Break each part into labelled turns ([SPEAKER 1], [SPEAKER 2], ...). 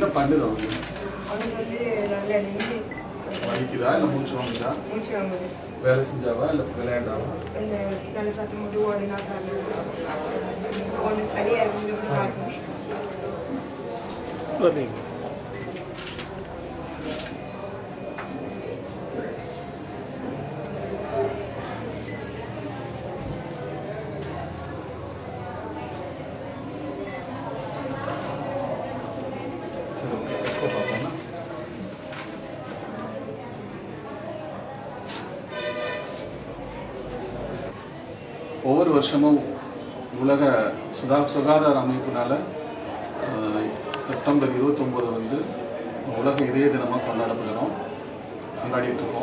[SPEAKER 1] பண்ணுது அவனுக்கு
[SPEAKER 2] அவனுக்கு வந்து நல்ல நெஞ்சு
[SPEAKER 1] வலிக்குதா இல்லை மூச்சு வாங்குதா
[SPEAKER 2] மூச்சு வாங்குது
[SPEAKER 1] வேலை செஞ்சாவா இல்லை விளையாண்டாவா
[SPEAKER 2] இந்த நல்ல சத்தம் போட்டு ஓடினா சாப்பிடுது ஒன்று சரியாக இருக்கும் பார்க்கணும்
[SPEAKER 1] சரி ஓகே எப்போ பார்ப்போம்னா ஒவ்வொரு வருஷமும் உலக சுதா சுகாதார அமைப்பினால் செப்டம்பர் இருபத்தொம்போது வந்து உலக இதய தினமாக கொண்டாடப்படுகிறோம் கொண்டாடிட்டு இருக்கோம்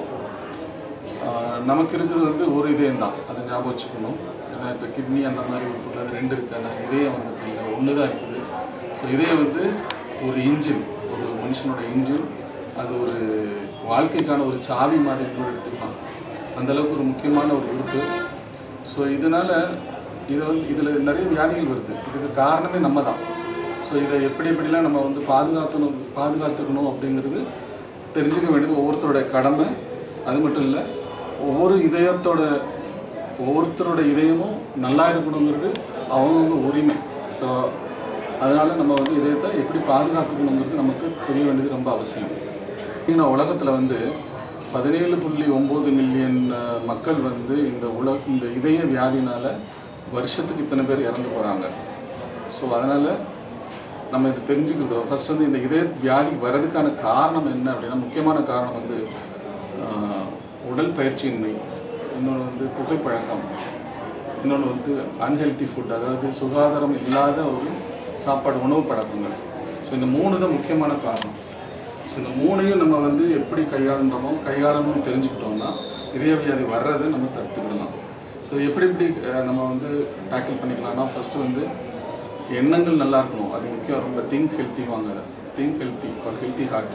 [SPEAKER 1] ஆஹ் நமக்கு இருக்கிறது வந்து ஒரு இதயம் தான் அதை ஞாபகம் வச்சுக்கணும் ஏன்னா இப்போ கிட்னி அந்த மாதிரி உள்ளது ரெண்டு இருக்கு ஆனால் இதயம் வந்து அப்படி இல்லை ஒன்று தான் இருக்குது ஸோ இதயம் வந்து ஒரு இன்ஜின் ஒரு மனுஷனோட இன்ஜின் அது ஒரு வாழ்க்கைக்கான ஒரு சாவி மாதிரி கூட எடுத்துக்கலாம் அந்த அளவுக்கு ஒரு முக்கியமான ஒரு உறுப்பு ஸோ இதனால் இதை வந்து இதில் நிறைய வியாதிகள் வருது இதுக்கு காரணமே நம்ம தான் ஸோ இதை எப்படி எப்படிலாம் நம்ம வந்து பாதுகாக்கணும் பாதுகாத்துக்கணும் அப்படிங்கிறது தெரிஞ்சுக்க வேண்டியது ஒவ்வொருத்தரோட கடமை அது மட்டும் இல்லை ஒவ்வொரு இதயத்தோட ஒவ்வொருத்தரோட இதயமும் நல்லா இருக்கணுங்கிறது அவங்கவுங்க உரிமை ஸோ அதனால் நம்ம வந்து இதயத்தை எப்படி பாதுகாத்துக்கணுங்கிறது நமக்கு தெரிய வேண்டியது ரொம்ப அவசியம் ஏன்னா உலகத்தில் வந்து பதினேழு புள்ளி ஒம்பது மில்லியன் அஹ், மக்கள் வந்து இந்த உலக இந்த இதய வியாதினால் வருஷத்துக்கு இத்தனை பேர் இறந்து போகிறாங்க ஸோ அதனால் நம்ம இது தெரிஞ்சுக்கிறதோ ஃபர்ஸ்ட் வந்து இந்த இதய வியாதி வர்றதுக்கான காரணம் என்ன அப்படின்னா முக்கியமான காரணம் வந்து ஆஹ், உடல் பயிற்சியின்மை இன்னொன்று வந்து புகைப்பழக்கம் இன்னொன்று வந்து அன்ஹெல்தி ஃபுட் அதாவது சுகாதாரம் இல்லாத ஒரு சாப்பாடு உணவு பழக்கங்கள் ஸோ இந்த மூணு தான் முக்கியமான காரணம் ஸோ இந்த மூணையும் நம்ம வந்து எப்படி கையாளுறோமோ கையாளணும்னு தெரிஞ்சுக்கிட்டோம்னா இதய வியாதி வர்றதை நம்ம தடுத்துக்கிடலாம் ஸோ எப்படி எப்படி அஹ், நம்ம வந்து டேக்கிள் பண்ணிக்கலாம்னா ஃபஸ்ட்டு வந்து எண்ணங்கள் நல்லா இருக்கணும் அது முக்கியம் ரொம்ப திங்க் ஹெல்த்தி வாங்க think healthy for healthy heart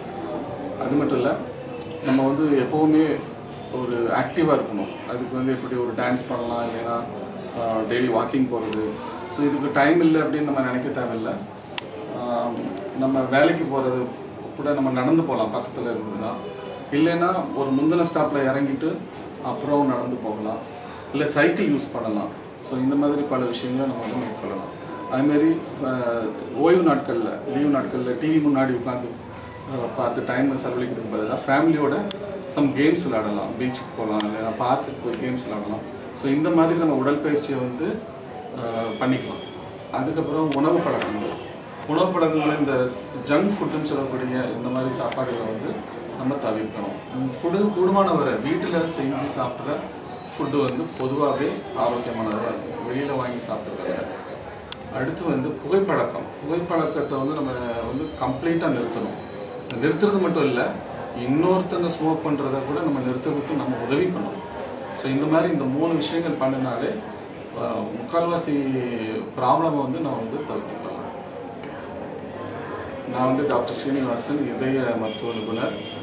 [SPEAKER 1] அது மட்டும் இல்லை நம்ம வந்து எப்போவுமே ஒரு ஆக்டிவாக இருக்கணும் அதுக்கு வந்து எப்படி ஒரு டான்ஸ் பண்ணலாம் இல்லைன்னா டெய்லி வாக்கிங் போகிறது ஸோ இதுக்கு டைம் இல்லை அப்படின்னு நம்ம நினைக்க தேவையில்லை ஆம், நம்ம வேலைக்கு போகிறது கூட நம்ம நடந்து போகலாம் பக்கத்தில் இருந்ததுன்னா இல்லைன்னா ஒரு முந்தின ஸ்டாப்பில் இறங்கிட்டு அப்புறம் நடந்து போகலாம் இல்லை சைக்கிள் யூஸ் பண்ணலாம் ஸோ இந்த மாதிரி பல விஷயங்களை நம்ம வந்து மேற்கொள்ளலாம் அதுமாரி அஹ், ஓய்வு நாட்களில் லீவு நாட்களில் டிவி முன்னாடி உட்காந்து அஹ், பார்த்து டைம் செலவழிக்கிறதுக்கு பதிலாக ஃபேமிலியோட சம் கேம்ஸ் விளையாடலாம் பீச்சுக்கு போகலாம் இல்லைன்னா பார்க்குக்கு போய் கேம்ஸ் விளையாடலாம் ஸோ இந்த மாதிரி நம்ம உடற்பயிற்சியை வந்து அஹ், பண்ணிக்கலாம் அதுக்கப்புறம் உணவு பழக்கங்கள் உணவு பழக்கங்கள் இந்த ஜங்க் ஃபுட்டுன்னு சொல்லக்கூடிய இந்த மாதிரி சாப்பாடுகளை வந்து நம்ம தவிர்க்கணும் உம், குடு கூடுமான வரை வீட்டில் செஞ்சு சாப்பிட்ற ஃபுட்டு வந்து பொதுவாகவே ஆரோக்கியமானதாக இருக்கும் வெளியில் வாங்கி சாப்பிட்றத அடுத்து வந்து புகைப்பழக்கம் புகைப்பழக்கத்தை வந்து நம்ம வந்து கம்ப்ளீட்டாக நிறுத்தணும் நிறுத்துறது மட்டும் இல்லை இன்னொருத்தங்க ஸ்மோக் பண்ணுறத கூட நம்ம நிறுத்துறதுக்கு நம்ம உதவி பண்ணணும் ஸோ இந்த மாதிரி இந்த மூணு விஷயங்கள் பண்ணினாலே அஹ், முக்கால்வாசி ப்ராப்ளமை வந்து நம்ம வந்து தவிர்த்துக்கலாம் நான் வந்து டாக்டர் ஸ்ரீனிவாசன் இதய மருத்துவ நிபுணர்